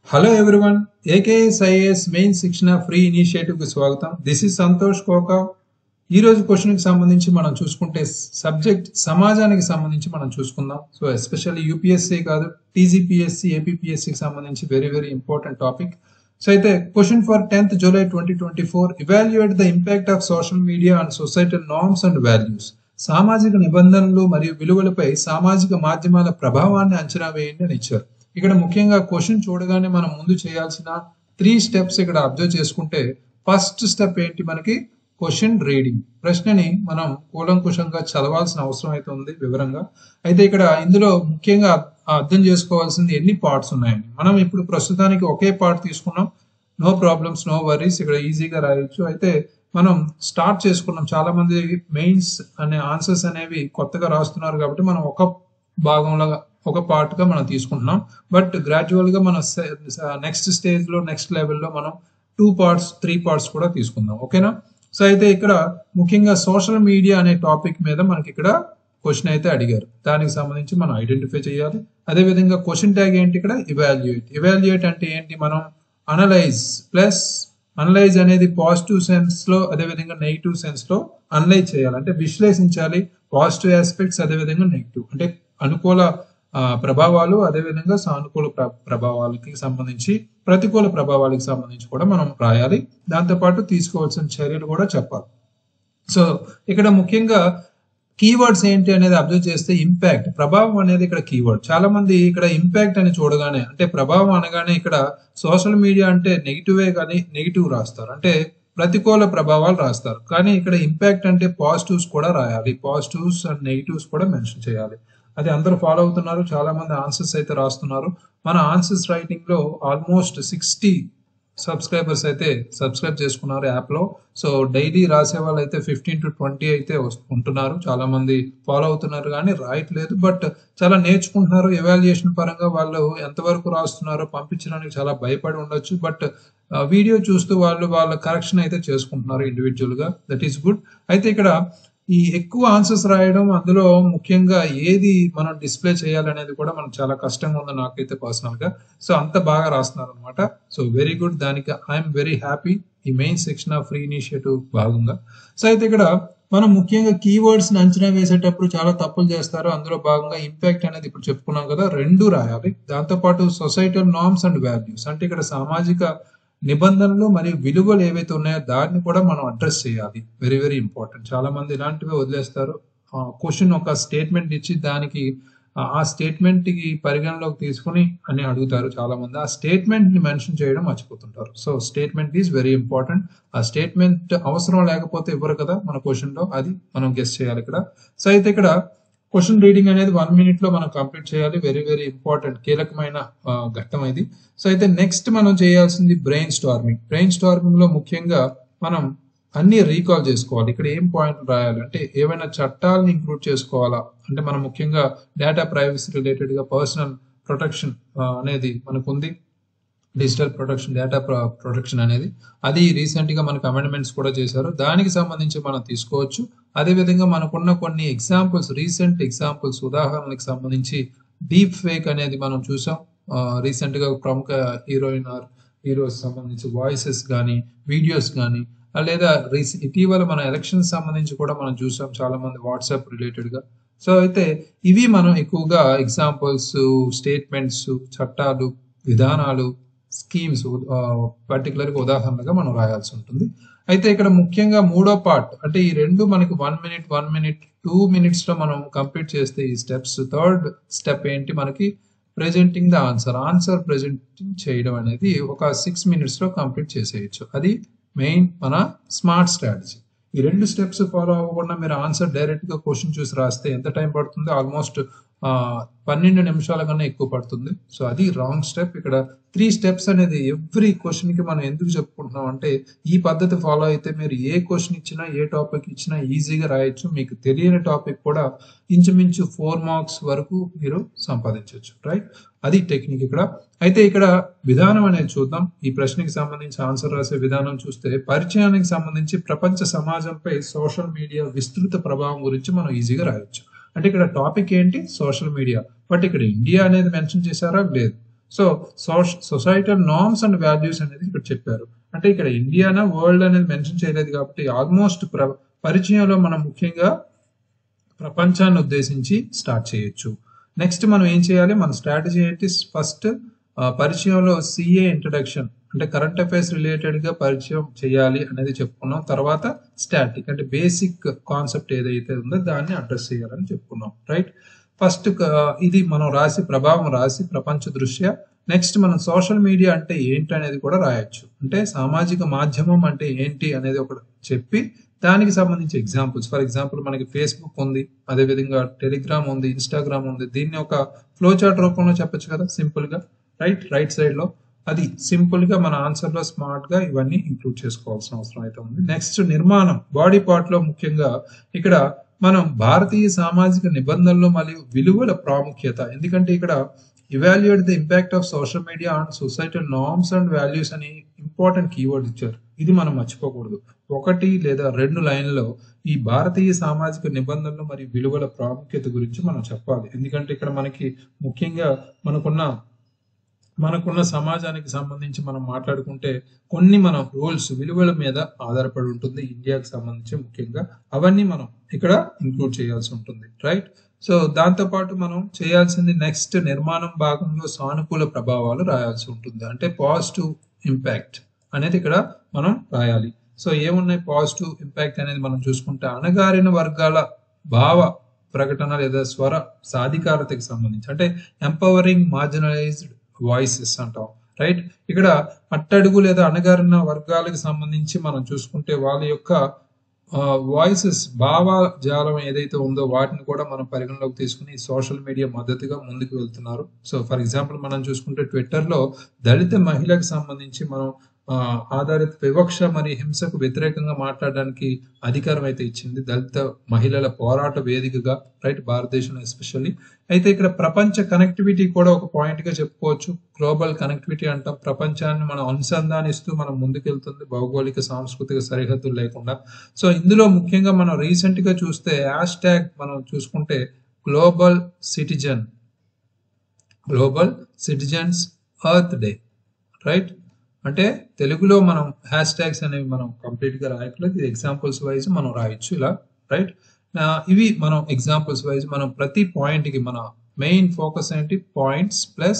Hello everyone AKS IAS main శిక్షణ free initiative కి స్వాగతం దిస్ ఇస్ సంతోష్ కోకా ఈ రోజు క్వశ్చన్ కి సంబంధించి మనం చూసుకుంటే సబ్జెక్ట్ సమాజానికి సంబంధించి మనం చూసుకుందాం సో ఎస్పెషల్లీ యూపీఎస్సీ కాదు టీజీపీఎస్సీ ఏపీపీఎస్సీకి సంబంధించి very very important topic so అయితే question for tenth July twenty twenty four evaluate the impact of social media and societal norms and values సామాజిక నిబంధనలు మరియు విలువలపై సామాజిక మాధ్యమాల ప్రభావాన్ని అంచనా వేయండి అని ఇచ్చారు ఇక్కడ ముఖ్యంగా క్వశ్చన్ చూడగానే మనం ముందు చేయాల్సిన త్రీ స్టెప్స్ ఇక్కడ అబ్జర్వ్ చేసుకుంటే ఫస్ట్ స్టెప్ ఏంటి మనకి క్వశ్చన్ రీడింగ్ ప్రశ్నని మనం కూలంకుషంగా చదవాల్సిన అవసరం అయితే ఉంది వివరంగా అయితే ఇక్కడ ఇందులో ముఖ్యంగా అర్థం చేసుకోవాల్సింది ఎన్ని పార్ట్స్ ఉన్నాయండి మనం ఇప్పుడు ప్రస్తుతానికి ఒకే పార్ట్ తీసుకున్నాం నో ప్రాబ్లమ్స్ నో వరీస్ ఇక్కడ ఈజీగా రాయొచ్చు అయితే మనం స్టార్ట్ చేసుకున్నాం చాలా మంది మెయిన్స్ అనే ఆన్సర్స్ అనేవి కొత్తగా రాస్తున్నారు కాబట్టి మనం ఒక భాగంలో ఒక పార్ట్ గా మనం తీసుకుంటున్నాం బట్ గ్రాడ్యువల్ గా మన నెక్స్ట్ స్టేజ్ లో నెక్స్ట్ లెవెల్లో మనం టూ పార్ట్స్ త్రీ పార్ట్స్ కూడా తీసుకుందాం ఓకేనా సో అయితే ఇక్కడ ముఖ్యంగా సోషల్ మీడియా అనే టాపిక్ మీద మనకి ఇక్కడ క్వశ్చన్ అయితే అడిగారు దానికి సంబంధించి మనం ఐడెంటిఫై చేయాలి అదే విధంగా క్వశ్చన్ ట్యాగ్ ఏంటి ఇక్కడ ఇవాల్యుయేట్ ఇవాల్యుయేట్ అంటే ఏంటి మనం అనలైజ్ ప్లస్ అనలైజ్ అనేది పాజిటివ్ సెన్స్ లో అదే విధంగా నెగిటివ్ సెన్స్ లో అనలైజ్ చేయాలి అంటే విశ్లేషించాలి పాజిటివ్ ఆస్పెక్ట్స్ అదే విధంగా నెగిటివ్ అంటే అనుకూల ప్రభావాలు అదే విధంగా సానుకూల ప్రభావాలకి సంబంధించి ప్రతికూల ప్రభావాలకు సంబంధించి కూడా మనం రాయాలి దాంతోపాటు తీసుకోవాల్సిన చర్యలు కూడా చెప్పాలి సో ఇక్కడ ముఖ్యంగా కీవర్డ్స్ ఏంటి అనేది అబ్జర్వ్ చేస్తే ఇంపాక్ట్ ప్రభావం అనేది ఇక్కడ కీవర్డ్ చాలా మంది ఇక్కడ ఇంపాక్ట్ అని చూడగానే అంటే ప్రభావం అనగానే ఇక్కడ సోషల్ మీడియా అంటే నెగిటివే కానీ నెగిటివ్ రాస్తారు అంటే ప్రతికూల ప్రభావాలు రాస్తారు కానీ ఇక్కడ ఇంపాక్ట్ అంటే పాజిటివ్స్ కూడా రాయాలి పాజిటివ్స్ అండ్ నెగిటివ్స్ కూడా మెన్షన్ చేయాలి అది అందరూ ఫాలో అవుతున్నారు చాలా మంది ఆన్సర్స్ అయితే రాస్తున్నారు మన ఆన్సర్స్ రైటింగ్ లో ఆల్మోస్ట్ సిక్స్టీ సబ్స్క్రైబర్స్ అయితే సబ్స్క్రైబ్ చేసుకున్నారు యాప్ లో సో డైలీ రాసే వాళ్ళు అయితే ఫిఫ్టీన్ టు ట్వంటీ అయితే ఉంటున్నారు చాలా మంది ఫాలో అవుతున్నారు కానీ రాయట్లేదు బట్ చాలా నేర్చుకుంటున్నారు ఎవాల్యుయేషన్ పరంగా వాళ్ళు ఎంతవరకు రాస్తున్నారో పంపించడానికి చాలా భయపడి ఉండొచ్చు బట్ వీడియో చూస్తూ వాళ్ళు వాళ్ళ కరెక్షన్ అయితే చేసుకుంటున్నారు ఇండివిజువల్ గా దట్ ఈస్ గుడ్ అయితే ఇక్కడ ఈ ఎక్కువ ఆన్సర్స్ రాయడం అందులో ముఖ్యంగా ఏది మనం డిస్ప్లే చేయాలనేది కూడా మనకు చాలా కష్టంగా ఉంది నాకైతే పర్సనల్ గా సో అంత బాగా రాస్తున్నారు అనమాట సో వెరీ గుడ్ దానికి ఐఎమ్ వెరీ హ్యాపీ ఈ main section of free initiative భాగంగా సో అయితే ఇక్కడ మనం ముఖ్యంగా కీవర్డ్స్ ని అంచనా వేసేటప్పుడు చాలా తప్పులు చేస్తారు అందులో భాగంగా ఇంపాక్ట్ అనేది ఇప్పుడు చెప్పుకున్నాం కదా రెండు రాయాలి దాంతోపాటు సొసైటల్ నార్మ్స్ అండ్ వాల్యూస్ అంటే ఇక్కడ సామాజిక నిబంధనలు మరియు విలువలు ఏవైతే ఉన్నాయో దాన్ని కూడా మనం అడ్రస్ చేయాలి వెరీ వెరీ ఇంపార్టెంట్ చాలా మంది ఇలాంటివి వదిలేస్తారు క్వశ్చన్ ఒక స్టేట్మెంట్ ఇచ్చి దానికి ఆ స్టేట్మెంట్ కి పరిగణలోకి తీసుకుని అని అడుగుతారు చాలా మంది ఆ స్టేట్మెంట్ ని మెన్షన్ చేయడం మర్చిపోతుంటారు so statement is very important ఆ స్టేట్మెంట్ అవసరం లేకపోతే ఇవ్వరు కదా మన క్వశ్చన్ లో అది మనం గెస్ట్ చేయాలి ఇక్కడ సో అయితే ఇక్కడ క్వశ్చన్ రీడింగ్ అనేది వన్ మినిట్ లో మనం కంప్లీట్ చేయాలి వెరీ వెరీ ఇంపార్టెంట్ కీలకమైన ఘట్టం ఇది సో అయితే నెక్స్ట్ మనం చేయాల్సింది బ్రెయిన్ స్టార్మింగ్ బ్రెయిన్ స్టార్మింగ్ లో ముఖ్యంగా మనం అన్ని రీకాల్ చేసుకోవాలి ఇక్కడ ఏం పాయింట్ రాయాలి అంటే ఏమైనా చట్టాలను ఇంక్లూడ్ చేసుకోవాలా అంటే మనం ముఖ్యంగా డేటా ప్రైవసీ రిలేటెడ్ గా పర్సనల్ ప్రొటెక్షన్ అనేది మనకు ఉంది డిజిటల్ ప్రొటెక్షన్ డేటా ప్రొటెక్షన్ అనేది అది రీసెంట్ గా మనకు అమెండ్మెంట్స్ కూడా చేశారు దానికి సంబంధించి మనం తీసుకోవచ్చు అదే విధంగా మనకున్న కొన్ని ఎగ్జాంపుల్స్ రీసెంట్ ఎగ్జాంపుల్స్ ఉదాహరణలకు సంబంధించి డీప్ ఫేక్ అనేది మనం చూసాం రీసెంట్ గా ప్రముఖ హీరోయిన్ ఆర్ హీరోస్ సంబంధించి వాయిసెస్ కానీ వీడియోస్ కానీ లేదా ఇటీవల మన ఎలక్షన్ సంబంధించి కూడా మనం చూసాం చాలా మంది వాట్సాప్ రిలేటెడ్ గా సో అయితే ఇవి మనం ఎక్కువగా ఎగ్జాంపుల్స్ స్టేట్మెంట్స్ చట్టాలు విధానాలు స్కీమ్స్ పర్టికులర్ గా ఉదాహరణగా మనం రాయాల్సి ఉంటుంది అయితే ఇక్కడ ముఖ్యంగా మూడో పార్ట్ అంటే ఈ రెండు మనకి one minute one minute two minutes లో మనం కంప్లీట్ చేస్తే ఈ స్టెప్స్ థర్డ్ స్టెప్ ఏంటి మనకి presenting the answer answer presenting చేయడం అనేది ఒక సిక్స్ మినిట్స్ లో కంప్లీట్ చేసేయచ్చు అది మెయిన్ మన స్మార్ట్ స్ట్రాటజీ ఈ రెండు స్టెప్స్ ఫాలో అవ్వకుండా మీరు ఆన్సర్ డైరెక్ట్ గా క్వశ్చన్ చూసి రాస్తే ఎంత టైం పడుతుంది ఆల్మోస్ట్ పన్నెండు నిమిషాల కన్నా ఎక్కువ పడుతుంది సో అది రాంగ్ స్టెప్ ఇక్కడ త్రీ స్టెప్స్ అనేది ఎవ్రీ క్వశ్చన్ కి మనం ఎందుకు చెప్పుకుంటున్నాం అంటే ఈ పద్ధతి ఫాలో అయితే మీరు ఏ క్వశ్చన్ ఇచ్చినా ఏ టాపిక్ ఇచ్చినా ఈజీగా రాయొచ్చు మీకు తెలియని టాపిక్ కూడా ఇంచుమించు ఫోర్ మార్క్స్ వరకు మీరు సంపాదించవచ్చు రైట్ అది టెక్నిక్ ఇక్కడ అయితే ఇక్కడ విధానం అనేది చూద్దాం ఈ ప్రశ్నకి సంబంధించి ఆన్సర్ రాసే విధానం చూస్తే పరిచయానికి సంబంధించి ప్రపంచ సమాజంపై సోషల్ మీడియా విస్తృత ప్రభావం గురించి మనం ఈజీగా రాయొచ్చు అంటే ఇక్కడ టాపిక్ ఏంటి సోషల్ మీడియా బట్ ఇక్కడ ఇండియా అనేది మెన్షన్ చేశారా లేదు so societal norms and values అనేది ఇక్కడ చెప్పారు అంటే ఇక్కడ ఇండియానా వరల్డ్ అనేది మెన్షన్ చేయలేదు కాబట్టి ఆల్మోస్ట్ పరిచయంలో మనం ముఖ్యంగా ప్రపంచాన్ని ఉద్దేశించి స్టార్ట్ చేయొచ్చు నెక్స్ట్ మనం ఏం చేయాలి మన స్ట్రాటజీ ఏంటి ఫస్ట్ పరిచయంలో సిఏ ఇంట్రడక్షన్ అంటే కరెంట్ అఫైర్స్ రిలేటెడ్ గా పరిచయం చేయాలి అనేది చెప్పుకున్నాం తర్వాత స్టాటిక్ అంటే బేసిక్ కాన్సెప్ట్ ఏదైతే ఉందో దాన్ని అడ్రస్ చేయాలని చెప్పుకున్నాం రైట్ ఫస్ట్ ఇది మనం రాసి ప్రభావం రాసి ప్రపంచ దృష్ట్యా నెక్స్ట్ మనం సోషల్ మీడియా అంటే ఏంటి అనేది కూడా రాయొచ్చు అంటే సామాజిక మాధ్యమం అంటే ఏంటి అనేది ఒకటి చెప్పి దానికి సంబంధించి ఎగ్జాంపుల్స్ ఫర్ ఎగ్జాంపుల్ మనకి ఫేస్బుక్ ఉంది అదేవిధంగా టెలిగ్రామ్ ఉంది ఇన్స్టాగ్రామ్ ఉంది దీన్ని ఒక ఫ్లో చార్ట్ రూపంలో చెప్పొచ్చు కదా సింపుల్ గా రైట్ రైట్ సైడ్ లో అది సింపుల్ గా మన ఆన్సర్ లో స్మార్ట్ గా ఇవన్నీ ఇంక్లూడ్ చేసుకోవాల్సిన అవసరం అయితే ఉంది నెక్స్ట్ నిర్మాణం బాడీ పార్ట్ లో ముఖ్యంగా ఇక్కడ మనం భారతీయ సామాజిక నిబంధనలు మరియు విలువల ప్రాముఖ్యత ఎందుకంటే ఇక్కడ evaluate the impact of social media on societal norms and values అని ఇంపార్టెంట్ కీవర్డ్ ఇచ్చారు ఇది మనం మర్చిపోకూడదు ఒకటి లేదా రెండు లైన్లో ఈ భారతీయ సామాజిక నిబంధనలు మరియు విలువల ప్రాముఖ్యత గురించి మనం చెప్పాలి ఎందుకంటే ఇక్కడ మనకి ముఖ్యంగా మనకున్న మనకున్న సమాజానికి సంబంధించి మనం మాట్లాడుకుంటే కొన్ని మనం రూల్స్ విలువల మీద ఆధారపడి ఉంటుంది ఇండియాకి సంబంధించి ముఖ్యంగా అవన్నీ మనం ఇక్కడ ఇంక్లూడ్ చేయాల్సి ఉంటుంది రైట్ సో దాంతో పాటు మనం చేయాల్సింది నెక్స్ట్ నిర్మాణం భాగంలో సానుకూల ప్రభావాలు రాయాల్సి ఉంటుంది అంటే పాజిటివ్ ఇంపాక్ట్ అనేది ఇక్కడ మనం రాయాలి సో ఏమున్నాయి పాజిటివ్ ఇంపాక్ట్ అనేది మనం చూసుకుంటే అణగారిన వర్గాల భావ ప్రకటన లేదా స్వర సాధికారతకి సంబంధించి అంటే ఎంపవరింగ్ మార్జినలైజ్డ్ వాయిసెస్ అంటాం రైట్ ఇక్కడ అట్టడుగు లేదా అణగారిన వర్గాలకు సంబంధించి మనం చూసుకుంటే వాళ్ళ యొక్క వాయిసెస్ భావజాలం ఏదైతే ఉందో వాటిని కూడా మనం పరిగణలోకి తీసుకుని సోషల్ మీడియా మద్దతుగా ముందుకు వెళ్తున్నారు సో ఫర్ ఎగ్జాంపుల్ మనం చూసుకుంటే ట్విట్టర్ లో దళిత మహిళకు సంబంధించి మనం ఆధారిత వివక్ష మరియు హింసకు వ్యతిరేకంగా మాట్లాడడానికి అధికారం అయితే ఇచ్చింది దళిత మహిళల పోరాట వేదికగా రైట్ భారతదేశంలో ఎస్పెషల్లీ అయితే ఇక్కడ ప్రపంచ కనెక్టివిటీ కూడా ఒక పాయింట్ గా చెప్పుకోవచ్చు గ్లోబల్ కనెక్టివిటీ అంటాం ప్రపంచాన్ని మనం అనుసంధానిస్తూ మనం ముందుకెళ్తుంది భౌగోళిక సాంస్కృతిక సరిహద్దులు లేకుండా సో ఇందులో ముఖ్యంగా మనం రీసెంట్ గా చూస్తే హ్యాష్ ట్యాగ్ మనం చూసుకుంటే global citizen global citizens earth day right అంటే తెలుగులో మనం హ్యాష్ ట్యాగ్స్ అనేవి మనం కంప్లీట్ గా రాయట్లేదు ఇది ఎగ్జాంపుల్స్ వైజ్ మనం రాయొచ్చు ఇలా రైట్ ఇవి మనం ఎగ్జాంపుల్స్ వైజ్ మనం ప్రతి పాయింట్ కి మన మెయిన్ ఫోకస్ ఏంటి పాయింట్స్ ప్లస్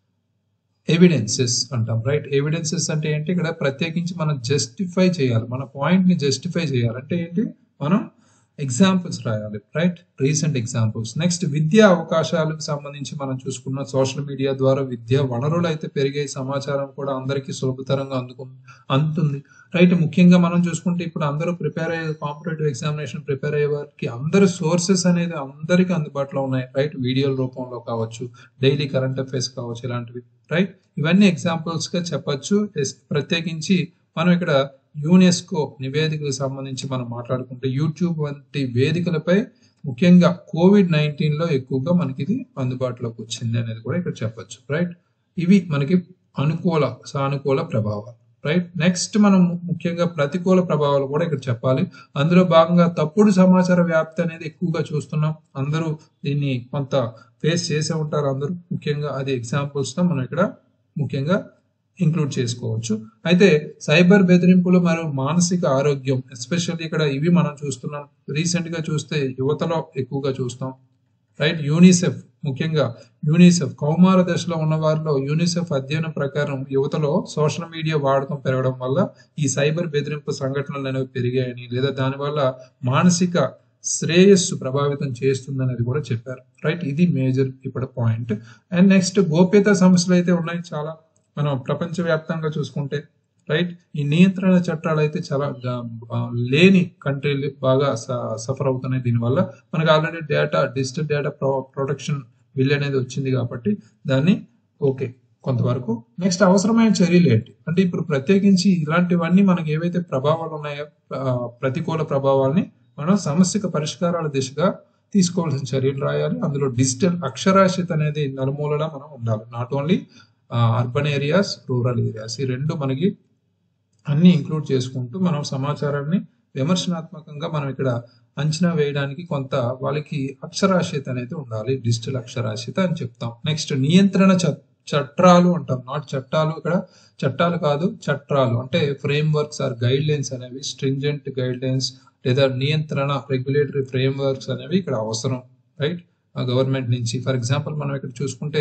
ఎవిడెన్సెస్ అంటాం రైట్ ఎవిడెన్సెస్ అంటే ఏంటి ఇక్కడ ప్రత్యేకించి మనం జస్టిఫై చేయాలి మన పాయింట్ ని జస్టిఫై చేయాలి అంటే ఏంటి మనం ఎగ్జాంపుల్స్ రాయాలి రైట్ రీసెంట్ ఎగ్జాంపుల్స్ నెక్స్ట్ విద్యా అవకాశాలకు సంబంధించి మనం చూసుకున్న సోషల్ మీడియా ద్వారా విద్యా వనరులు అయితే పెరిగే సమాచారం కూడా అందరికీ సులభతరంగా అందుకు అందుతుంది రైట్ ముఖ్యంగా మనం చూసుకుంటే ఇప్పుడు అందరూ ప్రిపేర్ అయ్యే కాంపిటేటివ్ ఎగ్జామినేషన్ ప్రిపేర్ అయ్యే వారికి అందరి సోర్సెస్ అనేది అందరికీ అందుబాటులో ఉన్నాయి రైట్ వీడియోల రూపంలో కావచ్చు డైలీ కరెంట్ అఫైర్స్ కావచ్చు ఇలాంటివి రైట్ ఇవన్నీ ఎగ్జాంపుల్స్ గా చెప్పొచ్చు ప్రత్యేకించి మనం ఇక్కడ యునెస్కో నివేదికకు సంబంధించి మనం మాట్లాడుకుంటే యూట్యూబ్ వంటి వేదికలపై ముఖ్యంగా కోవిడ్ నైన్టీన్ లో ఎక్కువగా మనకి ఇది అందుబాటులోకి వచ్చింది అనేది కూడా ఇక్కడ చెప్పొచ్చు రైట్ ఇవి మనకి అనుకూల సానుకూల ప్రభావాలు రైట్ నెక్స్ట్ మనం ముఖ్యంగా ప్రతికూల ప్రభావాలు కూడా ఇక్కడ చెప్పాలి అందులో భాగంగా తప్పుడు సమాచార వ్యాప్తి అనేది ఎక్కువగా చూస్తున్నాం అందరూ దీన్ని కొంత ఫేస్ చేసే ఉంటారు అందరూ ముఖ్యంగా అది ఎగ్జాంపుల్స్ తో మనం ఇక్కడ ముఖ్యంగా ఇంక్లూడ్ చేసుకోవచ్చు అయితే సైబర్ బెదిరింపులు మరియు మానసిక ఆరోగ్యం ఎస్పెషల్లీ ఇక్కడ ఇవి మనం చూస్తున్నాం రీసెంట్ గా చూస్తే యువతలో ఎక్కువగా చూస్తాం రైట్ యూనిసెఫ్ ముఖ్యంగా యూనిసెఫ్ కౌమార దశలో ఉన్న వారిలో యూనిసెఫ్ అధ్యయనం ప్రకారం యువతలో సోషల్ మీడియా వాడకం పెరగడం వల్ల ఈ సైబర్ బెదిరింపు సంఘటనలు అనేవి పెరిగాయని లేదా దానివల్ల మానసిక శ్రేయస్సు ప్రభావితం చేస్తుందనేది కూడా చెప్పారు రైట్ ఇది మేజర్ ఇప్పుడు పాయింట్ అండ్ నెక్స్ట్ గోప్యత సమస్యలు అయితే ఉన్నాయి చాలా మనం ప్రపంచవ్యాప్తంగా చూసుకుంటే రైట్ ఈ నియంత్రణ చట్టాలు అయితే చాలా లేని కంట్రీలు బాగా సఫర్ అవుతున్నాయి దీనివల్ల మనకు already data digital data protection bill అనేది వచ్చింది కాబట్టి దాన్ని ఓకే కొంతవరకు నెక్స్ట్ అవసరమైన చర్యలు ఏంటి అంటే ఇప్పుడు ప్రత్యేకించి ఇలాంటివన్నీ మనకి ఏవైతే ప్రభావాలు ఉన్నాయో ప్రతికూల ప్రభావాల్ని మనం సమస్యకు పరిష్కారాల దిశగా తీసుకోవాల్సిన చర్యలు రాయాలి అందులో డిజిటల్ అక్షరాస్యత అనేది నలుమూలలా మనం ఉండాలి not only urban areas rural areas ఈ రెండు మనకి అన్ని ఇంక్లూడ్ చేసుకుంటూ మనం సమాచారాన్ని విమర్శనాత్మకంగా మనం ఇక్కడ అంచనా వేయడానికి కొంత వాళ్ళకి అక్షరాస్యత అనేది ఉండాలి డిజిటల్ అక్షరాస్యత అని చెప్తాం నెక్స్ట్ నియంత్రణ చట్టాలు అంటాం నాట్ చట్టాలు ఇక్కడ చట్టాలు కాదు చట్టాలు అంటే frameworks or guidelines అనేవి స్ట్రింజెంట్ గైడ్ లైన్స్ లేదా నియంత్రణ రెగ్యులేటరీ ఫ్రేమ్ వర్క్స్ అనేవి ఇక్కడ అవసరం రైట్ గవర్నమెంట్ నుంచి ఫర్ ఎగ్జాంపుల్ మనం ఇక్కడ చూసుకుంటే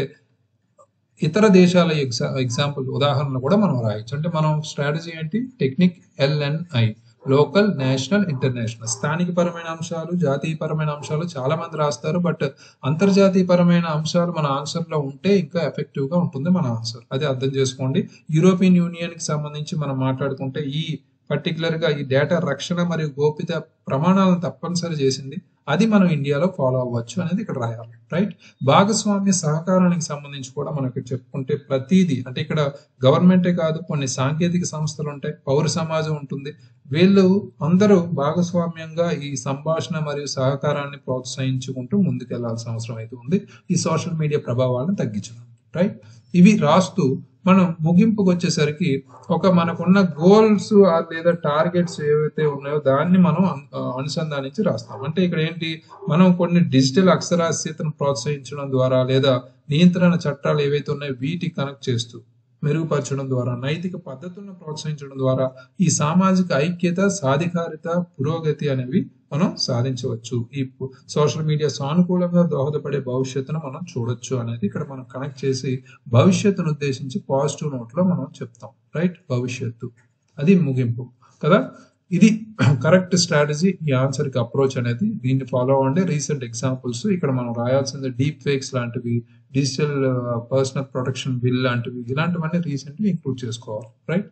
ఇతర దేశాల ఎగ్జా ఎగ్జాంపుల్ ఉదాహరణ కూడా మనం రాయొచ్చు అంటే మనం స్ట్రాటజీ ఏంటి technique LNI local national international స్థానిక పరమైన అంశాలు జాతీయపరమైన అంశాలు చాలా మంది రాస్తారు బట్ అంతర్జాతీయ పరమైన అంశాలు మన ఆన్సర్ లో ఉంటే ఇంకా ఎఫెక్టివ్ గా ఉంటుంది మన ఆన్సర్ అది అర్థం చేసుకోండి యూరోపియన్ యూనియన్ కి సంబంధించి మనం మాట్లాడుకుంటే ఈ పర్టికులర్ గా ఈ డేటా రక్షణ మరియు గోప్యత ప్రమాణాలను తప్పనిసరి చేసింది అది మనం ఇండియాలో ఫాలో అవ్వచ్చు అనేది ఇక్కడ రాయాలి రైట్ భాగస్వామ్య సహకారానికి సంబంధించి కూడా మనం ఇక్కడ చెప్పుకుంటే ప్రతిదీ అంటే ఇక్కడ గవర్నమెంటే కాదు కొన్ని సాంకేతిక సంస్థలు ఉంటాయి పౌర సమాజం ఉంటుంది వీళ్ళు అందరూ భాగస్వామ్యంగా ఈ సంభాషణ మరియు సహకారాన్ని ప్రోత్సహించుకుంటూ ముందుకెళ్లాల్సిన అవసరం అయితే ఉంది ఈ సోషల్ మీడియా ప్రభావాలను తగ్గించడం రైట్ ఇవి రాస్తూ మనం ముగింపుకు వచ్చేసరికి ఒక మనకున్న గోల్స్ లేదా టార్గెట్స్ ఏవైతే ఉన్నాయో దాన్ని మనం అన్- ఆ, అనుసంధానించి రాస్తాం అంటే ఇక్కడ ఏంటి మనం కొన్ని డిజిటల్ అక్షరాస్యతను ప్రోత్సహించడం ద్వారా లేదా నియంత్రణ చట్టాలు ఏవైతే ఉన్నాయో వీటి కనెక్ట్ చేస్తూ మెరుగుపరచడం ద్వారా నైతిక పద్ధతులను ప్రోత్సహించడం ద్వారా ఈ సామాజిక ఐక్యత సాధికారిత పురోగతి అనేవి మనం సాధించవచ్చు ఈ పు- సోషల్ మీడియా సానుకూలంగా దోహదపడే భవిష్యత్తును మనం చూడొచ్చు అనేది ఇక్కడ మనం కనెక్ట్ చేసి భవిష్యత్తును ఉద్దేశించి పాజిటివ్ నోట్ లో మనం చెప్తాం రైట్ భవిష్యత్తు అది ముగింపు కదా ఇది కరెక్ట్ స్ట్రాటజీ ఈ ఆన్సర్ కి అప్రోచ్ అనేది దీన్ని ఫాలో అవ్వండి రీసెంట్ ఎగ్జాంపుల్స్ ఇక్కడ మనం రాయాల్సింది డీప్ ఫేక్స్ లాంటివి డిజిటల్ పర్సనల్ ప్రొటెక్షన్ బిల్ లాంటివి ఇలాంటివన్నీ రీసెంట్లీ ఇంక్లూడ్ చేసుకోవాలి రైట్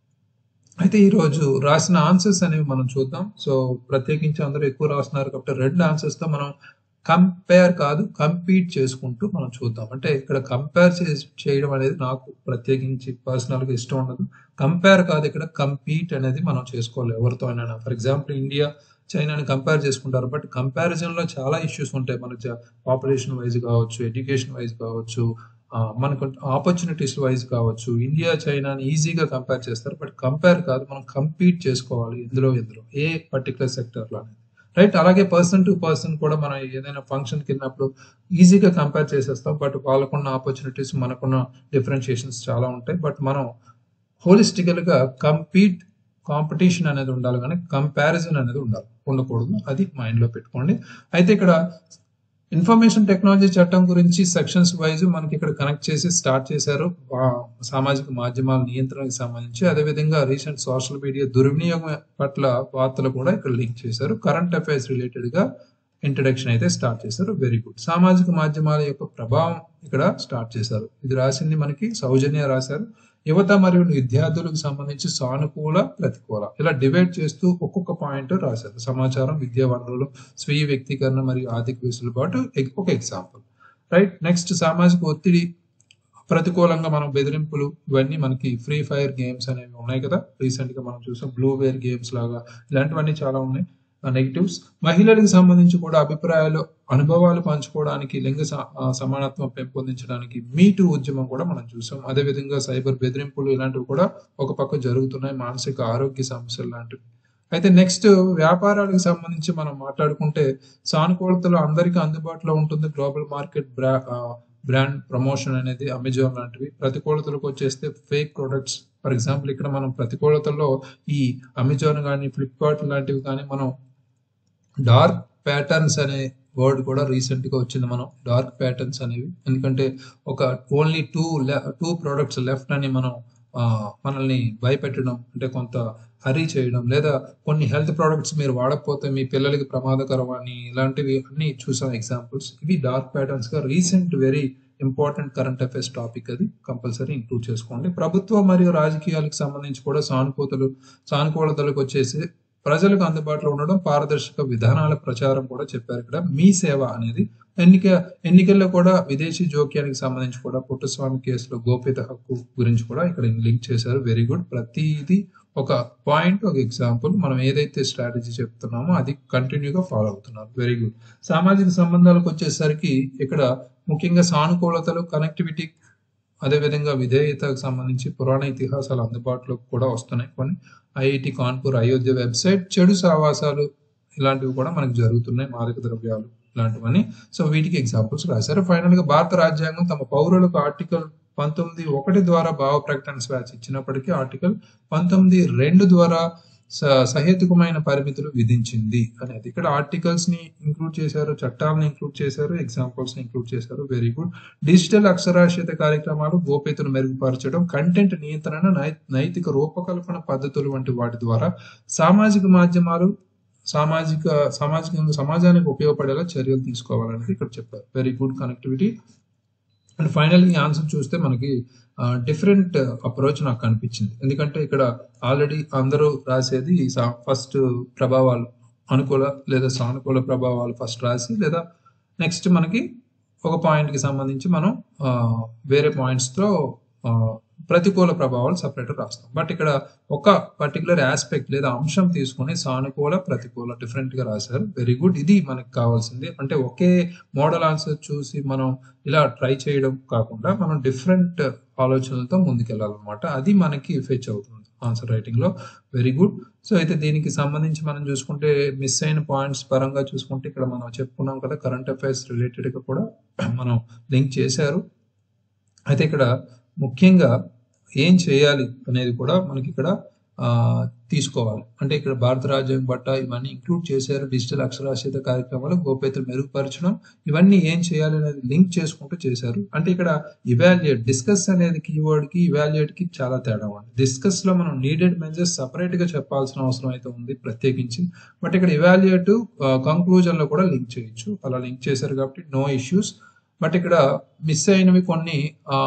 అయితే ఈ రోజు రాసిన ఆన్సర్స్ అనేవి మనం చూద్దాం సో ప్రత్యేకించి అందరూ ఎక్కువ రాస్తున్నారు కాబట్టి రెండు ఆన్సర్స్ తో మనం కంపేర్ కాదు కంపీట్ చేసుకుంటూ మనం చూద్దాం అంటే ఇక్కడ కంపేర్ చేయడం అనేది నాకు ప్రత్యేకించి పర్సనల్ గా ఇష్టం ఉండదు కంపేర్ కాదు ఇక్కడ కంపీట్ అనేది మనం చేసుకోవాలి ఎవరితో అయినా ఫర్ ఎగ్జాంపుల్ ఇండియా చైనాని కంపేర్ చేసుకుంటారు బట్ కంపారిజన్ లో చాలా ఇష్యూస్ ఉంటాయి మనకు పాపులేషన్ వైజ్ కావచ్చు ఎడ్యుకేషన్ వైజ్ కావచ్చు ఆ, మనకు ఆపర్చునిటీస్ వైజ్ కావచ్చు ఇండియా చైనాని ఈజీగా కంపేర్ చేస్తారు బట్ కంపేర్ కాదు మనం కంపీట్ చేసుకోవాలి ఇందులో ఇందులో ఏ పర్టికులర్ సెక్టర్ లో అనేది రైట్ అలాగే పర్సన్ టు పర్సన్ కూడా మనం ఏదైనా ఫంక్షన్ కి వెళ్ళినప్పుడు ఈజీగా కంపేర్ చేసేస్తాం బట్ వాళ్ళకున్న ఆపర్చునిటీస్ మనకున్న డిఫరెన్షియేషన్స్ చాలా ఉంటాయి బట్ మనం హోలిస్టికల్ గా కంపీట్ కాంపిటీషన్ అనేది ఉండాలి కానీ కంపారిజన్ అనేది ఉండాలి ఉండకూడదు అది మైండ్ లో పెట్టుకోండి అయితే ఇక్కడ ఇన్ఫర్మేషన్ టెక్నాలజీ చట్టం గురించి సెక్షన్స్ వైజ్ మనకి ఇక్కడ కనెక్ట్ చేసి స్టార్ట్ చేశారు ఆ, సామాజిక మాధ్యమాల నియంత్రణకు సంబంధించి అదేవిధంగా రీసెంట్ సోషల్ మీడియా దుర్వినియోగం పట్ల వార్తలు కూడా ఇక్కడ లింక్ చేశారు కరెంట్ అఫైర్స్ రిలేటెడ్ గా ఇంట్రడక్షన్ అయితే స్టార్ట్ చేశారు వెరీ గుడ్ సామాజిక మాధ్యమాల యొక్క ప్రభావం ఇక్కడ స్టార్ట్ చేశారు ఇది రాసింది మనకి సౌజన్య రాశారు యువత మరియు విద్యార్థులకు సంబంధించి సానుకూల ప్రతికూల ఇలా డివైడ్ చేస్తూ ఒక్కొక్క పాయింట్ రాశారు సమాచారం విద్యా వనరులు స్వీయ వ్యక్తీకరణ మరియు ఆర్థిక వెసులుబాటు ఎగ్- ఒక ఎగ్జాంపుల్ రైట్ నెక్స్ట్ సామాజిక ఒత్తిడి ప్రతికూలంగా మనం బెదిరింపులు ఇవన్నీ మనకి ఫ్రీ ఫైర్ గేమ్స్ అనేవి ఉన్నాయి కదా రీసెంట్ గా మనం చూసాం బ్లూ వేర్ గేమ్స్ లాగా ఇలాంటివన్నీ చాలా ఉన్నాయి నెగిటివ్స్ మహిళలకు సంబంధించి కూడా అభిప్రాయాలు అనుభవాలు పంచుకోవడానికి లింగ స- ఆ, సమానత్వం పెంపొందించడానికి మీటు ఉద్యమం కూడా మనం చూసాం అదేవిధంగా సైబర్ బెదిరింపులు ఇలాంటివి కూడా ఒక పక్క జరుగుతున్నాయి మానసిక ఆరోగ్య సమస్యలు లాంటివి అయితే నెక్స్ట్ వ్యాపారాలకు సంబంధించి మనం మాట్లాడుకుంటే సానుకూలతలో అందరికీ అందుబాటులో ఉంటుంది గ్లోబల్ మార్కెట్ బ్రా బ్రాండ్ ప్రమోషన్ అనేది అమెజాన్ లాంటివి ప్రతికూలతలకు వచ్చేస్తే ఫేక్ ప్రొడక్ట్స్ ఫర్ ఎగ్జాంపుల్ ఇక్కడ మనం ప్రతికూలతల్లో ఈ అమెజాన్ కానీ ఫ్లిప్కార్ట్ లాంటివి కానీ మనం డార్క్ ప్యాటర్న్స్ అనే వర్డ్ కూడా రీసెంట్ గా వచ్చింది మనం డార్క్ ప్యాటర్న్స్ అనేవి ఎందుకంటే ఒక only two two products left అని మనం ఆ, మనల్ని భయపెట్టడం అంటే కొంత హరీ చేయడం లేదా కొన్ని హెల్త్ ప్రోడక్ట్స్ మీరు వాడకపోతే మీ పిల్లలకి ప్రమాదకరం అని ఇలాంటివి అన్ని చూసాం ఎగ్జాంపుల్స్ ఇవి డార్క్ ప్యాటర్న్స్ గా recent very important current affairs topic అది కంపల్సరీ ఇంక్లూడ్ చేసుకోండి ప్రభుత్వం మరియు రాజకీయాలకు సంబంధించి కూడా సానుకూతలు సానుకూలతలకు వచ్చేసి ప్రజలకు అందుబాటులో ఉండడం పారదర్శక విధానాల ప్రచారం కూడా చెప్పారు ఇక్కడ మీ సేవ అనేది ఎన్నిక ఎన్నికల్లో కూడా విదేశీ జోక్యానికి సంబంధించి కూడా పుట్టస్వామి కేసులో గోప్యత హక్కు గురించి కూడా ఇక్కడ లింక్ చేశారు వెరీ గుడ్ ప్రతిదీ ఒక పాయింట్ ఒక ఎగ్జాంపుల్ మనం ఏదైతే స్ట్రాటజీ చెప్తున్నామో అది కంటిన్యూగా ఫాలో అవుతున్నారు వెరీ గుడ్ సామాజిక సంబంధాలకు వచ్చేసరికి ఇక్కడ ముఖ్యంగా సానుకూలతలు కనెక్టివిటీ అదేవిధంగా విధేయతకు సంబంధించి పురాణ ఇతిహాసాలు అందుబాటులోకి కూడా వస్తున్నాయి కొన్ని ఐఐటి కాన్పూర్ అయోధ్య వెబ్సైట్ చెడు సావాసాలు ఇలాంటివి కూడా మనకు జరుగుతున్నాయి మాదక ద్రవ్యాలు ఇలాంటివన్నీ సో వీటికి ఎగ్జాంపుల్స్ రాశారు ఫైనల్ గా భారత రాజ్యాంగం తమ పౌరులకు ఆర్టికల్ పంతొమ్మిది ఒకటి ద్వారా భావ ప్రకటన స్వేచ్ఛ ఇచ్చినప్పటికీ ఆర్టికల్ పంతొమ్మిది రెండు ద్వారా స- సహేతుకమైన పరిమితులు విధించింది అనేది ఇక్కడ ఆర్టికల్స్ ని ఇంక్లూడ్ చేశారు చట్టాలను ఇంక్లూడ్ చేశారు ఎగ్జాంపుల్స్ ని ఇంక్లూడ్ చేశారు వెరీ గుడ్ డిజిటల్ అక్షరాస్యత కార్యక్రమాలు గోప్యతను మెరుగుపరచడం కంటెంట్ నియంత్రణ నై- నైతిక రూపకల్పన పద్ధతులు వంటి వాటి ద్వారా సామాజిక మాధ్యమాలు సామాజిక సామాజిక సమాజానికి ఉపయోగపడేలా చర్యలు తీసుకోవాలనేది ఇక్కడ చెప్పారు very good connectivity and final ఈ ఆన్సర్ చూస్తే మనకి డిఫరెంట్ అప్రోచ్ నాకు కనిపించింది ఎందుకంటే ఇక్కడ ఆల్రెడీ అందరూ రాసేది ఫస్ట్ ప్రభావాలు అనుకూల లేదా సానుకూల ప్రభావాలు ఫస్ట్ రాసి లేదా నెక్స్ట్ మనకి ఒక పాయింట్ కి సంబంధించి మనం ఆ, వేరే పాయింట్స్ తో ఆ, ప్రతికూల ప్రభావాలు సపరేట్ రాస్తాం బట్ ఇక్కడ ఒక పర్టికులర్ ఆస్పెక్ట్ లేదా అంశం తీసుకొని సానుకూల ప్రతికూల డిఫరెంట్ గా రాశారు వెరీ గుడ్ ఇది మనకి కావాల్సింది అంటే ఒకే మోడల్ ఆన్సర్ చూసి మనం ఇలా ట్రై చేయడం కాకుండా మనం డిఫరెంట్ ఆలోచనలతో ముందుకెళ్ళాలన్నమాట అది మనకి ఫెచ్ అవుతుంది ఆన్సర్ రైటింగ్ లో వెరీ గుడ్ సో అయితే దీనికి సంబంధించి మనం చూసుకుంటే మిస్ అయిన పాయింట్స్ పరంగా చూసుకుంటే ఇక్కడ మనం చెప్పుకున్నాం కదా కరెంట్ అఫైర్స్ రిలేటెడ్ గా కూడా మనం లింక్ చేశారు అయితే ఇక్కడ ముఖ్యంగా ఏం చేయాలి అనేది కూడా మనకి ఇక్కడ ఆ, తీసుకోవాలి అంటే ఇక్కడ భారత రాజ్యాంగం బట్ట ఇవన్నీ ఇంక్లూడ్ చేశారు డిజిటల్ అక్షరాస్యత కార్యక్రమాలు గోప్యతను మెరుగుపరచడం ఇవన్నీ ఏం చేయాలి అనేది లింక్ చేసుకుంటూ చేశారు అంటే ఇక్కడ ఇవాల్యుయేట్ డిస్కస్ అనేది కీవర్డ్ కి ఇవాల్యుయేట్ కి చాలా తేడా ఉంది డిస్కస్ లో మనం నీడెడ్ మెజర్స్ సపరేట్ గా చెప్పాల్సిన అవసరం అయితే ఉంది ప్రత్యేకించి బట్ ఇక్కడ ఇవాల్యుయేట్ కంక్లూజన్ లో కూడా లింక్ చేయొచ్చు అలా లింక్ చేశారు కాబట్టి నో ఇష్యూస్ బట్ ఇక్కడ మిస్ అయినవి కొన్ని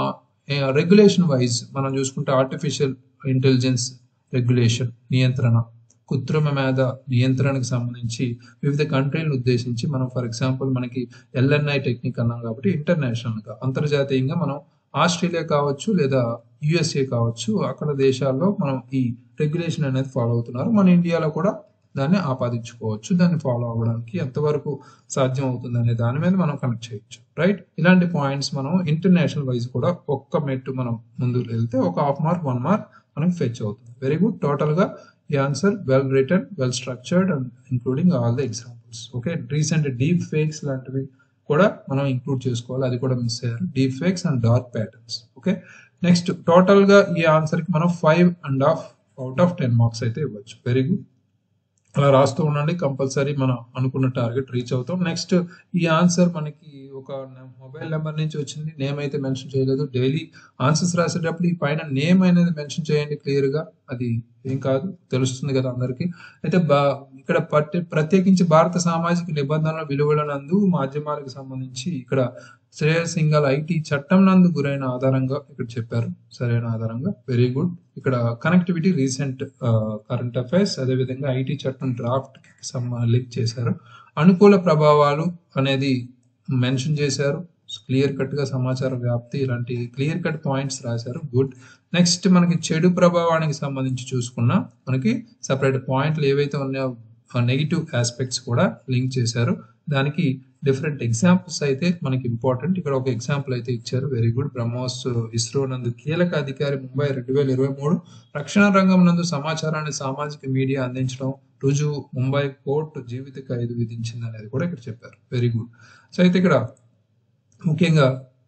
రెగ్యులేషన్ వైజ్ మనం చూసుకుంటే ఆర్టిఫిషియల్ ఇంటెలిజెన్స్ రెగ్యులేషన్ నియంత్రణ కృత్రిమ మేధ నియంత్రణకు సంబంధించి వివిధ కంట్రీలను ఉద్దేశించి మనం ఫర్ ఎగ్జాంపుల్ మనకి ఎల్ఎన్ఐ టెక్నిక్ అన్నాం కాబట్టి ఇంటర్నేషనల్ గా అంతర్జాతీయంగా మనం ఆస్ట్రేలియా కావచ్చు లేదా యుఎస్ఏ కావచ్చు అక్కడ దేశాల్లో మనం ఈ రెగ్యులేషన్ అనేది ఫాలో అవుతున్నారు మన ఇండియాలో కూడా దాన్ని ఆపాదించుకోవచ్చు దాన్ని ఫాలో అవ్వడానికి ఎంతవరకు సాధ్యం అవుతుంది అనే దాని మీద మనం కనెక్ట్ చేయొచ్చు రైట్ ఇలాంటి పాయింట్స్ మనం ఇంటర్నేషనల్ వైజ్ కూడా ఒక్క మెట్టు మనం ముందుకు వెళ్తే ఒక హాఫ్ మార్క్ వన్ మార్క్ మనకి ఫెచ్ అవుతుంది వెరీ గుడ్ టోటల్ గా ఈ answer well written well structured and including all the examples okay recent deep fakes లాంటివి కూడా మనం ఇంక్లూడ్ చేసుకోవాలి అది కూడా మిస్ అయ్యారు deep fakes and dark patterns okay next total గా ఈ ఆన్సర్ కి మనం five and half out of ten marks అయితే ఇవ్వచ్చు వెరీ గుడ్ అలా రాస్తూ ఉండండి కంపల్సరీ మనం అనుకున్న టార్గెట్ రీచ్ అవుతాం నెక్స్ట్ ఈ ఆన్సర్ మనకి ఒక మొబైల్ నెంబర్ నుంచి వచ్చింది నేమ్ అయితే మెన్షన్ చేయలేదు డైలీ ఆన్సర్స్ రాసేటప్పుడు ఈ పైన నేమ్ అనేది మెన్షన్ చేయండి క్లియర్ గా అది ఏం కాదు తెలుస్తుంది కదా అందరికి అయితే బా ఇక్కడ పట్టి ప్రత్యేకించి భారత సామాజిక నిబంధనల విలువల నందు మాధ్యమాలకు సంబంధించి ఇక్కడ శ్రేయర్ సింగల్ ఐటీ చట్టం నందు గురైన ఆధారంగా ఇక్కడ చెప్పారు సరైన ఆధారంగా వెరీ గుడ్ ఇక్కడ కనెక్టివిటీ రీసెంట్ కరెంట్ అఫైర్స్ అదేవిధంగా ఐటీ చట్టం డ్రాఫ్ట్ లింక్ చేశారు అనుకూల ప్రభావాలు అనేది మెన్షన్ చేశారు క్లియర్ కట్ గా సమాచార వ్యాప్తి ఇలాంటి క్లియర్ కట్ పాయింట్స్ రాశారు గుడ్ నెక్స్ట్ మనకి చెడు ప్రభావానికి సంబంధించి చూసుకున్నా మనకి సపరేట్ పాయింట్లు ఏవైతే ఉన్నాయో నెగిటివ్ ఆస్పెక్ట్స్ కూడా లింక్ చేశారు దానికి డిఫరెంట్ ఎగ్జాంపుల్స్ అయితే మనకి ఇంపార్టెంట్ ఇక్కడ ఒక ఎగ్జాంపుల్ అయితే ఇచ్చారు వెరీ గుడ్ బ్రహ్మోస్ ఇస్రో నందు కీలక అధికారి ముంబై రెండు వేల ఇరవై మూడు రక్షణ రంగం నందు సమాచారాన్ని సామాజిక మీడియా అందించడం రుజువు ముంబై కోర్టు జీవిత ఖైదు విధించింది అనేది కూడా ఇక్కడ చెప్పారు వెరీ గుడ్ సో అయితే ఇక్కడ ముఖ్యంగా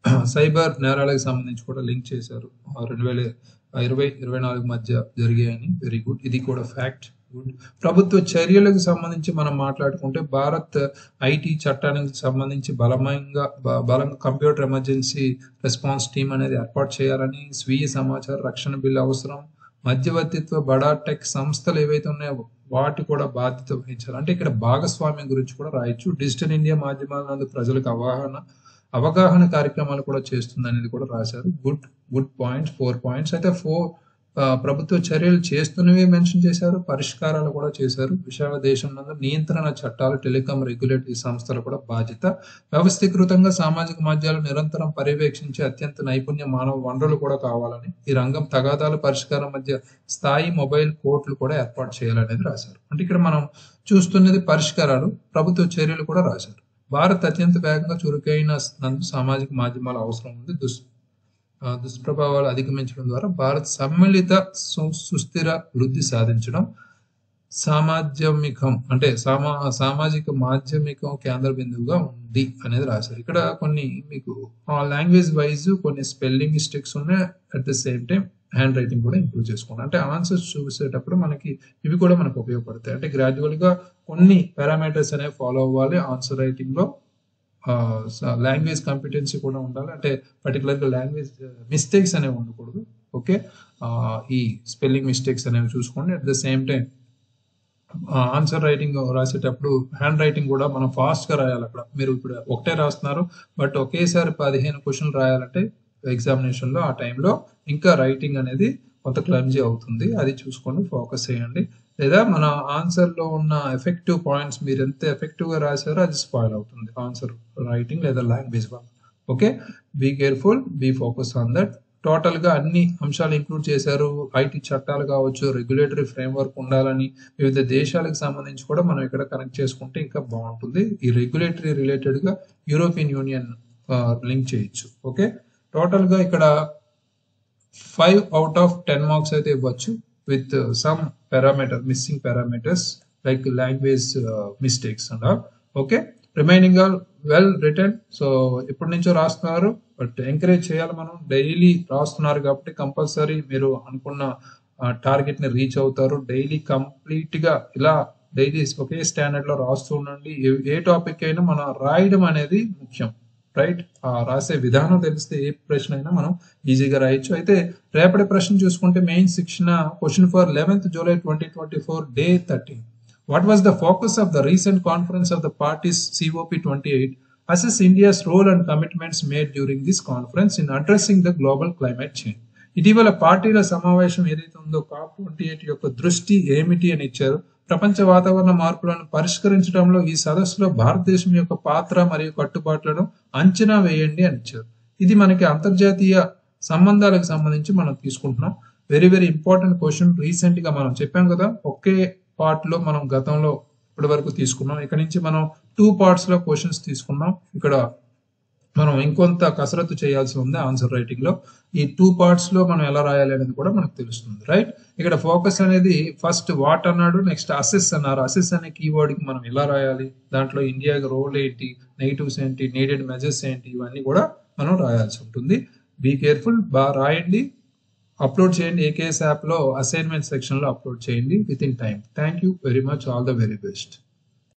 సైబర్ నేరాలకు సంబంధించి కూడా లింక్ చేశారు రెండు వేల ఇరవై ఇరవై నాలుగు మధ్య జరిగాయని వెరీ గుడ్ ఇది కూడా ఫ్యాక్ట్ గుడ్ ప్రభుత్వ చర్యలకు సంబంధించి మనం మాట్లాడుకుంటే భారత్ ఐటీ చట్టానికి సంబంధించి బలమంగా బ- బలంగా కంప్యూటర్ ఎమర్జెన్సీ రెస్పాన్స్ టీమ్ అనేది ఏర్పాటు చేయాలని స్వీయ సమాచార రక్షణ బిల్లు అవసరం మధ్యవర్తిత్వ బడా టెక్ సంస్థలు ఏవైతే ఉన్నాయో వాటి కూడా బాధ్యత వహించాలి అంటే ఇక్కడ భాగస్వామ్యం గురించి కూడా రాయొచ్చు డిజిటల్ ఇండియా మాధ్యమాల నందు ప్రజలకు అవగాహన అవగాహన కార్యక్రమాలు కూడా చేస్తుంది అనేది కూడా రాశారు good good points four points అయితే ఫోర్ ప్రభుత్వ చర్యలు చేస్తున్నవే మెన్షన్ చేశారు పరిష్కారాలు కూడా చేశారు విశాల దేశం నందు నియంత్రణ చట్టాలు టెలికాం రెగ్యులేటరీ సంస్థలు కూడా బాధ్యత వ్యవస్థీకృతంగా సామాజిక మాధ్యాలు నిరంతరం పర్యవేక్షించే అత్యంత నైపుణ్య మానవ వనరులు కూడా కావాలని ఈ రంగం తగాదాల పరిష్కారం మధ్య స్థాయి మొబైల్ కోర్టులు కూడా ఏర్పాటు చేయాలనేది రాశారు అంటే ఇక్కడ మనం చూస్తున్నది పరిష్కారాలు ప్రభుత్వ చర్యలు కూడా రాశారు భారత్ అత్యంత వేగంగా చురుకైన నందు సామాజిక మాధ్యమాల అవసరం ఉంది దుస్ ఆ, దుష్ప్రభావాలు అధిగమించడం ద్వారా భారత్ సమ్మిళిత సు- సుస్థిర వృద్ధి సాధించడం సామాధ్యమికం అంటే సామా సామాజిక మాధ్యమికం కేంద్ర బిందువుగా ఉంది అనేది రాశారు ఇక్కడ కొన్ని మీకు లాంగ్వేజ్ వైజ్ కొన్ని స్పెల్లింగ్ మిస్టేక్స్ ఉన్నాయి at the same time handwriting కూడా ఇంప్రూవ్ చేసుకోండి అంటే ఆన్సర్స్ చూసేటప్పుడు మనకి ఇవి కూడా మనకు ఉపయోగపడతాయి అంటే గ్రాడ్యువల్ గా కొన్ని పారామీటర్స్ అనేవి ఫాలో అవ్వాలి ఆన్సర్ రైటింగ్ లో లాంగ్వేజ్ కాంపిటెన్సీ కూడా ఉండాలి అంటే పర్టికులర్ గా లాంగ్వేజ్ మిస్టేక్స్ అనేవి ఉండకూడదు ఓకే ఈ స్పెల్లింగ్ మిస్టేక్స్ అనేవి చూసుకోండి at the same time answer writing రాసేటప్పుడు హ్యాండ్ రైటింగ్ కూడా మనం ఫాస్ట్ గా రాయాలి అక్కడ మీరు ఇప్పుడు ఒకటే రాస్తున్నారు బట్ ఒకేసారి పదిహేను క్వశ్చన్లు రాయాలంటే ఎగ్జామినేషన్ లో ఆ టైంలో ఇంకా రైటింగ్ అనేది కొంత క్లమ్జీ అవుతుంది అది చూసుకొని ఫోకస్ చేయండి లేదా మన ఆన్సర్ లో ఉన్న ఎఫెక్టివ్ పాయింట్స్ మీరు ఎంత ఎఫెక్టివ్ గా రాశారో అది స్పాయిల్ అవుతుంది ఆన్సర్ రైటింగ్ లేదా లాంగ్వేజ్ వల్ల okay be careful be focus on that total గా అన్ని అంశాలు ఇంక్లూడ్ చేశారు ఐటీ చట్టాలు కావచ్చు రెగ్యులేటరీ ఫ్రేమ్వర్క్ ఉండాలని వివిధ దేశాలకు సంబంధించి కూడా మనం ఇక్కడ కనెక్ట్ చేసుకుంటే ఇంకా బాగుంటుంది ఈ రెగ్యులేటరీ రిలేటెడ్ గా యూరోపియన్ యూనియన్ లింక్ చేయొచ్చు ఓకే టోటల్ గా ఇక్కడ five out of ten marks అయితే ఇవ్వచ్చు with some parameter missing parameters like language mistakes and okay remaining all well written so ఎప్పటి నుంచో రాస్తున్నారు బట్ ఎంకరేజ్ చేయాలి మనం డైలీ రాస్తున్నారు కాబట్టి కంపల్సరీ మీరు అనుకున్న టార్గెట్ ని రీచ్ అవుతారు డైలీ కంప్లీట్ గా ఇలా డైలీ ఒకే స్టాండర్డ్ లో రాస్తూ ఉండండి ఏ టాపిక్ అయినా మనం రాయడం అనేది ముఖ్యం రైట్ ఆ రాసే విధానం తెలిస్తే ఏ ప్రశ్న అయినా మనం ఈజీగా రాయొచ్చు అయితే రేపటి ప్రశ్న చూసుకుంటే మెయిన్ శిక్షణ question for eleventh July twenty twenty four day thirteen What was the focus of the recent conference of the parties COP28? Assess India's role and commitments made during this conference in addressing the global climate change. ఇటీవల పార్టీల సమావేశం ఏదైతే ఉందో COP twenty eight యొక్క దృష్టి ఏమిటి అని ఇచ్చారు ప్రపంచ వాతావరణ మార్పులను పరిష్కరించడంలో ఈ సదస్సులో భారతదేశం యొక్క పాత్ర మరియు కట్టుబాట్లను అంచనా వేయండి అని ఇచ్చారు ఇది మనకి అంతర్జాతీయ సంబంధాలకు సంబంధించి మనం తీసుకుంటున్నాం very very important question recent గా మనం చెప్పాం కదా ఒకే పార్ట్ లో మనం గతంలో ఇప్పటి వరకు తీసుకున్నాం ఇక్కడ నుంచి మనం టూ పార్ట్స్ లో క్వశ్చన్స్ తీసుకున్నాం ఇక్కడ మనం ఇంకొంత కసరత్తు చేయాల్సి ఉంది ఆన్సర్ రైటింగ్ లో ఈ టూ పార్ట్స్ లో మనం ఎలా రాయాలి అనేది కూడా మనకు తెలుస్తుంది రైట్ ఇక్కడ ఫోకస్ అనేది ఫస్ట్ వాట్ అన్నాడు నెక్స్ట్ అసెస్ అన్నారు అసెస్ అనే కీవర్డ్ కి మనం ఎలా రాయాలి దాంట్లో ఇండియా రోల్ ఏంటి నెగిటివ్స్ ఏంటి నీడెడ్ మెజర్స్ ఏంటి ఇవన్నీ కూడా మనం రాయాల్సి ఉంటుంది బీ కేర్ఫుల్ బాగా రాయండి అప్లోడ్ చేయండి ఏకేఎస్ యాప్ లో అసైన్మెంట్ సెక్షన్ లో అప్లోడ్ చేయండి within time thank you very much all the very best